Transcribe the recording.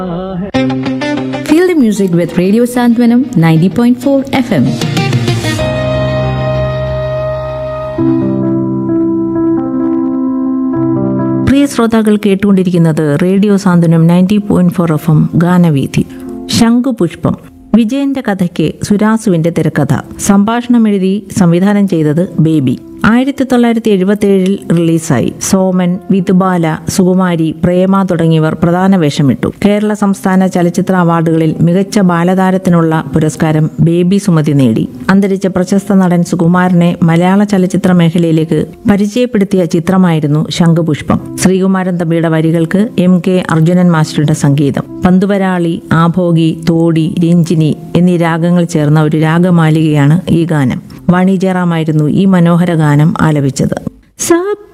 Feel the music with Radio Santwanam 90.4 FM. പ്രിയ ശ്രോതാക്കൾ കേട്ടുകൊണ്ടിരിക്കുന്നത് radio Santhwanam ninety point four F M ഗാനവീഥി ശംഖുപുഷ്പം വിജയന്റെ കഥയ്ക്ക് സുരാസുവിന്റെ തിരക്കഥ സംഭാഷണം എഴുതി സംവിധാനം ചെയ്തത് ബേബി ആയിരത്തി തൊള്ളായിരത്തി എഴുപത്തി ഏഴിൽ റിലീസായി സോമൻ വിധുബാല സുകുമാരി പ്രേമ തുടങ്ങിയവർ പ്രധാന വേഷമിട്ടു കേരള സംസ്ഥാന ചലച്ചിത്ര അവാർഡുകളിൽ മികച്ച ബാലതാരത്തിനുള്ള പുരസ്കാരം ബേബി സുമതി നേടി അന്തരിച്ച പ്രശസ്ത നടൻ സുകുമാരനെ മലയാള ചലച്ചിത്ര മേഖലയിലേക്ക് പരിചയപ്പെടുത്തിയ ചിത്രമായിരുന്നു ശംഖുപുഷ്പം ശ്രീകുമാരൻ തമ്പിയുടെ വരികൾക്ക് എം കെ അർജുനൻ മാസ്റ്ററുടെ സംഗീതം പന്തുവരാളി ആഭോഗി തോടി രഞ്ജിനി എന്നീ രാഗങ്ങൾ ചേർന്ന ഒരു രാഗമാലികയാണ് ഈ ഗാനം വാണി ജയറാമായിരുന്നു ഈ മനോഹര ഗാനം ആലപിച്ചത് സ